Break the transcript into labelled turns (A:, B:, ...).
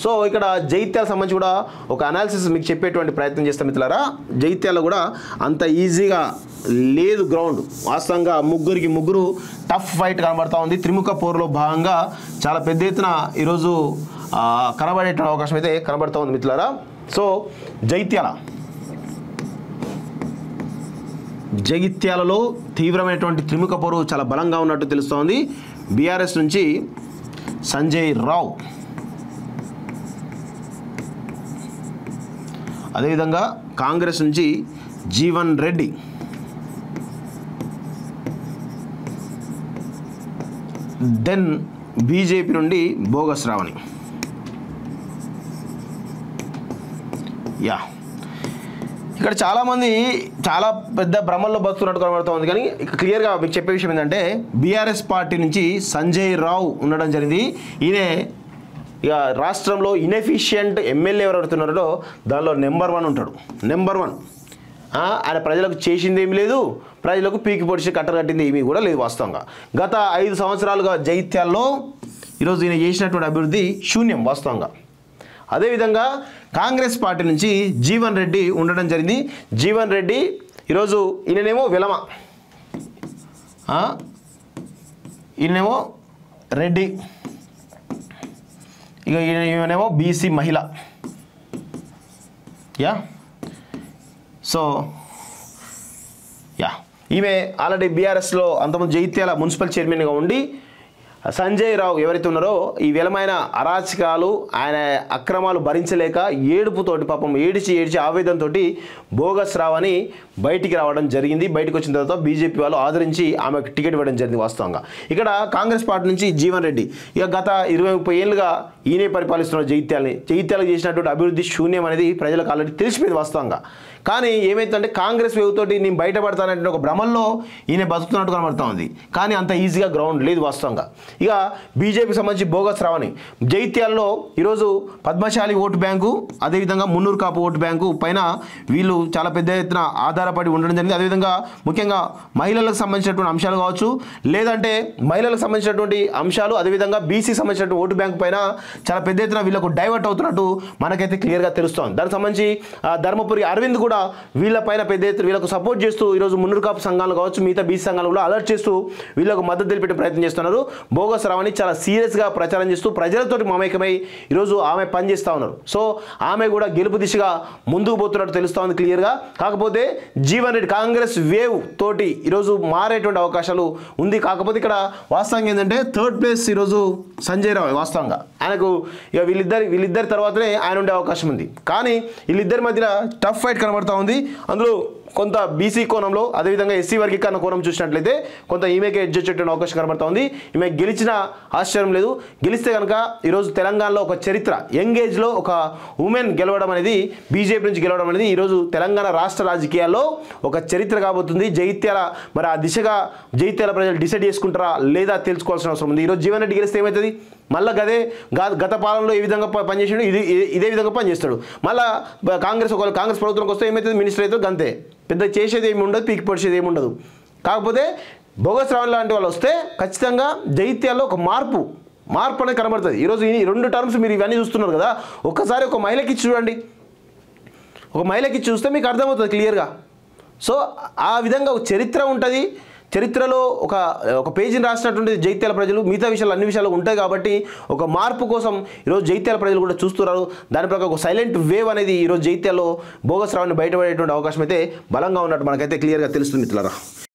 A: So ఇక్కడ జైత్యాల సంబంధించి కూడా ఒక అనాలిసిస్ మీకు చెప్పేటువంటి ప్రయత్నం చేస్తాం మిత్రులారా జైత్యాల కూడా అంత ఈజీగా లేదు గ్రౌండ్ వాస్తవంగా ముగ్గురికి ముగ్గురు టఫ్ ఫైట్ కనబడతా ఉంది త్రిముఖ పోరులో భాగంగా చాలా పెద్ద ఎత్తున ఈరోజు ఆ, కనబడే అవకాశం అయితే కనబడతా ఉంది మిత్రులారా సో జైత్యాల జగిత్యాలలో తీవ్రమైనటువంటి త్రిముఖ పోరు చాలా బలంగా ఉన్నట్టు తెలుస్తోంది బీఆర్ఎస్ నుంచి సంజయ్ రావు అదేవిధంగా కాంగ్రెస్ నుంచి జీవన్ రెడ్డి దెన్ బీజేపీ నుండి బోగస్ రావణి యా ఇక్కడ చాలామంది చాలా పెద్ద భ్రమల్లో బతుకున్నట్టు కనబడుతోంది కానీ ఇక క్లియర్గా మీకు చెప్పే విషయం ఏంటంటే బీఆర్ఎస్ పార్టీ నుంచి సంజయ్ రావు ఉండడం జరిగింది ఈయనే ఇక రాష్ట్రంలో ఇన్ఎఫిషియంట్ ఎమ్మెల్యే ఎవరు అవుతున్నారో దానిలో నెంబర్ వన్ ఉంటాడు నెంబర్ వన్ ఆ, ఆయన ప్రజలకు చేసింది ఏమీ లేదు ప్రజలకు పీకి పొడిచి కట్టలు కట్టింది ఏమీ కూడా లేదు వాస్తవంగా గత ఐదు సంవత్సరాలుగా జైత్యాల్లో ఈరోజు ఈయన చేసినటువంటి అభివృద్ధి శూన్యం వాస్తవంగా అదేవిధంగా కాంగ్రెస్ పార్టీ నుంచి జీవన్ రెడ్డి ఉండడం జరిగింది జీవన్ రెడ్డి ఈరోజు ఈయననేమో విలమ ఆ? ఈయనేమో రెడ్డి ఇక ఈయన ఈయనేమో బీసీ మహిళ యా సో యా ఈమె ఆల్రెడీ బీఆర్ఎస్లో అంతకుముందు జైత్యాల మున్సిపల్ చైర్మన్గా ఉండి సంజయ్ రావు ఎవరైతే ఉన్నారో ఈ విలమైన అరాచకాలు ఆయన అక్రమాలు భరించలేక ఏడుపుతోటి పాపం ఏడిచి ఏడిచి ఆవేదనతోటి బోగస్ రావు అని బయటికి రావడం జరిగింది బయటకు వచ్చిన తర్వాత బీజేపీ వాళ్ళు ఆదరించి ఆమెకు టికెట్ ఇవ్వడం జరిగింది వాస్తవంగా ఇక్కడ కాంగ్రెస్ పార్టీ నుంచి జీవన్ రెడ్డి ఇక గత ఇరవై ముప్పై ఏళ్ళుగా ఈయనే పరిపాలిస్తున్న జైత్యాలని జైత్యాలకు చేసినటువంటి అభివృద్ధి శూన్యం అనేది ప్రజలకు ఆల్రెడీ తెలిసిపోయింది వాస్తవంగా కానీ ఏమైతుందంటే కాంగ్రెస్ వేవుతోటి నేను బయటపడతానంటే ఒక భ్రమంలో ఈయన బతుకుతున్నట్టు కనబడుతూ ఉంది కానీ అంత ఈజీగా గ్రౌండ్ లేదు వాస్తవంగా ఇక బీజేపీకి సంబంధించి బోగస్ రావని జైత్యాల్లో ఈరోజు పద్మశాలి ఓటు బ్యాంకు అదేవిధంగా మున్నూరు కాపు ఓటు బ్యాంకు పైన వీళ్ళు చాలా పెద్ద ఎత్తున ఆధారపడి ఉండడం జరిగింది అదేవిధంగా ముఖ్యంగా మహిళలకు సంబంధించినటువంటి అంశాలు కావచ్చు లేదంటే మహిళలకు సంబంధించినటువంటి అంశాలు అదేవిధంగా బీసీ సంబంధించినటువంటి ఓటు బ్యాంకు పైన చాలా పెద్ద ఎత్తున వీళ్ళకు డైవర్ట్ అవుతున్నట్టు మనకైతే క్లియర్గా తెలుస్తోంది దానికి సంబంధించి ఆ, ధర్మపురి అరవింద్ కూడా వీళ్ళపైన పెద్ద ఎత్తున వీళ్ళకు సపోర్ట్ చేస్తూ ఈరోజు మున్నూరు కాపు సంఘాలు కావచ్చు మిగతా బీసీ సంఘాలు కూడా అలర్ట్ చేస్తూ వీళ్ళకు మద్దతు తెలిపే ప్రయత్నం చేస్తున్నారు బోగస్ రావని చాలా సీరియస్గా ప్రచారం చేస్తూ ప్రజలతోటి మమేకమై ఈరోజు ఆమె పనిచేస్తూ ఉన్నారు సో ఆమె కూడా గెలుపు దిశగా ముందుకు పోతున్నట్టు తెలుస్తూ ఉంది క్లియర్గా కాకపోతే జీవన్ రెడ్డి కాంగ్రెస్ వేవ్ తోటి ఈరోజు మారేటువంటి అవకాశాలు ఉంది కాకపోతే ఇక్కడ వాస్తవంగా ఏంటంటే థర్డ్ ప్లేస్ ఈరోజు సంజయ్ రావు వాస్తవంగా ఆయనకు ఇక వీళ్ళిద్దరి వీళ్ళిద్దరి తర్వాతనే ఆయన ఉండే అవకాశం ఉంది కానీ వీళ్ళిద్దరి మధ్య టఫ్ ఫైట్ కనబడతా ఉంది అందులో కొంత బీసీ కోణంలో అదేవిధంగా ఎస్సీ వర్గీకరణ కోణం చూసినట్లయితే కొంత ఈమెకి ఎడ్జ్ వచ్చేటువంటి అవకాశం కనబడతా ఉంది ఈమె గెలిచిన ఆశ్చర్యం లేదు గెలిస్తే కనుక ఈరోజు తెలంగాణలో ఒక చరిత్ర యంగ్ ఏజ్లో ఒక ఉమెన్ గెలవడం అనేది బీజేపీ నుంచి గెలవడం అనేది ఈరోజు తెలంగాణ రాష్ట్ర రాజకీయాల్లో ఒక చరిత్ర కాబోతుంది జైత్యాల మరి ఆ దిశగా జైత్యాల ప్రజలు డిసైడ్ చేసుకుంటారా లేదా తెలుసుకోవాల్సిన అవసరం ఉంది ఈరోజు జీవన్ రెడ్డి గెలిస్తే ఏమవుతుంది మళ్ళీ గదే గా- గత పాలనలో ఏ విధంగా ప- పనిచేసాడు ఇది ఇదే- ఇదే విధంగా పనిచేస్తాడు మళ్ళీ కాంగ్రెస్ ఒకవేళ కాంగ్రెస్ ప్రభుత్వంకి వస్తే ఏమవుతుంది మినిస్టర్ అయితే గంతే పెద్ద చేసేది ఏమి ఉండదు పీకి పొడిచేది ఏమి ఉండదు కాకపోతే బోగస్ రావణ్ లాంటి వాళ్ళు వస్తే ఖచ్చితంగా జైత్యాల్లో ఒక మార్పు మార్పు అనేది కనబడుతుంది ఈరోజు ఈ రెండు టర్మ్స్ మీరు ఇవన్నీ చూస్తున్నారు కదా ఒక్కసారి ఒక మహిళకి ఇచ్చి చూడండి ఒక మహిళకి ఇచ్చి చూస్తే మీకు అర్థమవుతుంది క్లియర్గా సో ఆ విధంగా ఒక చరిత్ర ఉంటుంది చరిత్రలో ఒక ఒక పేజీని రాసినటువంటి జైత్యాల ప్రజలు మిగతా విషయాలు అన్ని విషయాలు ఉంటాయి కాబట్టి ఒక మార్పు కోసం ఈరోజు జైత్యాల ప్రజలు కూడా చూస్తున్నారు దాని ప్రకారం ఒక సైలెంట్ వేవ్ అనేది ఈరోజు జైత్యాల్లో బోగస్ రావుని బయటపడేటువంటి అవకాశం అయితే బలంగా ఉన్నట్టు మనకైతే క్లియర్గా తెలుస్తుంది మిత్రులారా